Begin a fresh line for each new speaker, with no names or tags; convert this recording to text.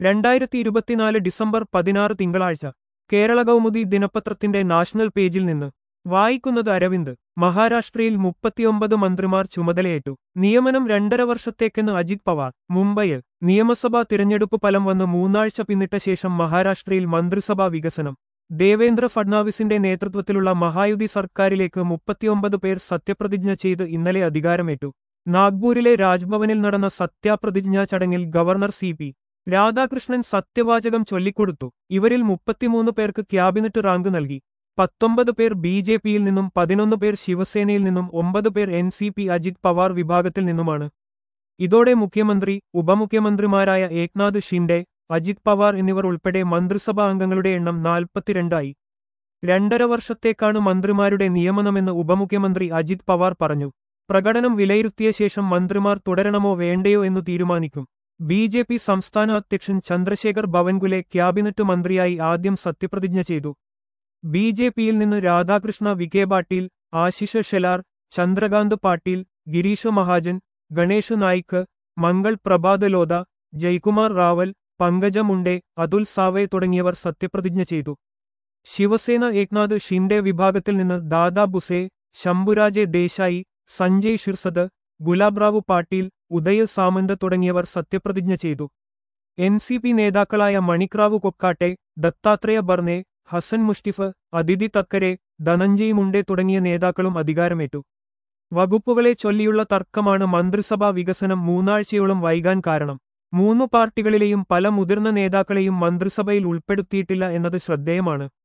രണ്ടായിരത്തി ഇരുപത്തിനാല് ഡിസംബർ പതിനാറ് തിങ്കളാഴ്ച കേരള കൗമുദി ദിനപത്രത്തിന്റെ നാഷണൽ പേജിൽ നിന്ന് വായിക്കുന്നത് അരവിന്ദ് മഹാരാഷ്ട്രയിൽ മുപ്പത്തിയൊമ്പത് മന്ത്രിമാർ ചുമതലയേറ്റു നിയമനം രണ്ടര വർഷത്തേക്കെന്ന് അജിത് പവാർ മുംബൈ നിയമസഭാ തിരഞ്ഞെടുപ്പ് ഫലം വന്ന് മൂന്നാഴ്ച പിന്നിട്ട ശേഷം മഹാരാഷ്ട്രയിൽ മന്ത്രിസഭാ വികസനം ദേവേന്ദ്ര ഫഡ്നാവിസിന്റെ നേതൃത്വത്തിലുള്ള മഹായുതി സർക്കാരിലേക്ക് മുപ്പത്തിയൊമ്പത് പേർ സത്യപ്രതിജ്ഞ ചെയ്ത് ഇന്നലെ അധികാരമേറ്റു നാഗ്പൂരിലെ രാജ്ഭവനിൽ നടന്ന സത്യാപ്രതിജ്ഞാ ചടങ്ങിൽ ഗവർണർ സി പി രാധാകൃഷ്ണൻ സത്യവാചകം ചൊല്ലിക്കൊടുത്തു ഇവരിൽ മുപ്പത്തിമൂന്ന് പേർക്ക് ക്യാബിനറ്റ് റാങ്ക് നൽകി പത്തൊമ്പത് പേർ ബി ജെ പിയിൽ നിന്നും പതിനൊന്ന് പേർ ശിവസേനയിൽ നിന്നും ഒമ്പത് പേർ N C P Ajit Pawar വിഭാഗത്തിൽ നിന്നുമാണ് ഇതോടെ മുഖ്യമന്ത്രി ഉപമുഖ്യമന്ത്രിമാരായ ഏക്നാഥ് ഷിൻഡെ അജിത് പവാർ എന്നിവർ ഉൾപ്പെടെ മന്ത്രിസഭാ അംഗങ്ങളുടെ എണ്ണം നാൽപ്പത്തിരണ്ടായി രണ്ടര വർഷത്തേക്കാണ് മന്ത്രിമാരുടെ നിയമനമെന്ന് ഉപമുഖ്യമന്ത്രി അജിത് പവാർ പറഞ്ഞു പ്രകടനം വിലയിരുത്തിയ ശേഷം മന്ത്രിമാർ തുടരണമോ വേണ്ടയോ എന്ന് തീരുമാനിക്കും ബി ജെ പി സംസ്ഥാന അധ്യക്ഷൻ ചന്ദ്രശേഖർ ഭവൻകുലെ ക്യാബിനറ്റ് മന്ത്രിയായി ആദ്യം സത്യപ്രതിജ്ഞ ചെയ്തു ബി ജെ പിയിൽ നിന്ന് രാധാകൃഷ്ണ വിഖേ പാട്ടീൽ ആശിഷ ഷെലാർ ചന്ദ്രകാന്ത് പാട്ടീൽ ഗിരീഷ് മഹാജൻ ഗണേഷ് നായിക്ക് മംഗൾ പ്രഭാത് ലോധ ജയ്കുമാർ റാവൽ പങ്കജ മുണ്ടെ അതുൽ സാവെ തുടങ്ങിയവർ സത്യപ്രതിജ്ഞ ചെയ്തു ശിവസേന ഏക്നാഥ് ഷിൻഡെ വിഭാഗത്തിൽ നിന്ന് ദാദാ ബുസെ ശംഭുരാജെ ദേശായി സഞ്ജയ് ഷിർസദ് ഗുലാബ്രാവു പാട്ടീൽ ഉദയ് സാമന്ത് തുടങ്ങിയവർ സത്യപ്രതിജ്ഞ ചെയ്തു എൻ സി പി നേതാക്കളായ മണിക്രാവു കൊക്കാട്ടെ ദത്താത്രേയ ബർനെ ഹസൻ മുഷ്ടിഫ് അതിഥി തക്കരെ ധനഞ്ജയ് മുണ്ടെ തുടങ്ങിയ നേതാക്കളും അധികാരമേറ്റു വകുപ്പുകളെ ചൊല്ലിയുള്ള തർക്കമാണ് മന്ത്രിസഭാ വികസനം മൂന്നാഴ്ചയോളം വൈകാൻ കാരണം മൂന്നു പാർട്ടികളിലെയും പല മുതിർന്ന നേതാക്കളെയും മന്ത്രിസഭയിൽ ഉൾപ്പെടുത്തിയിട്ടില്ല എന്നത് ശ്രദ്ധേയമാണ്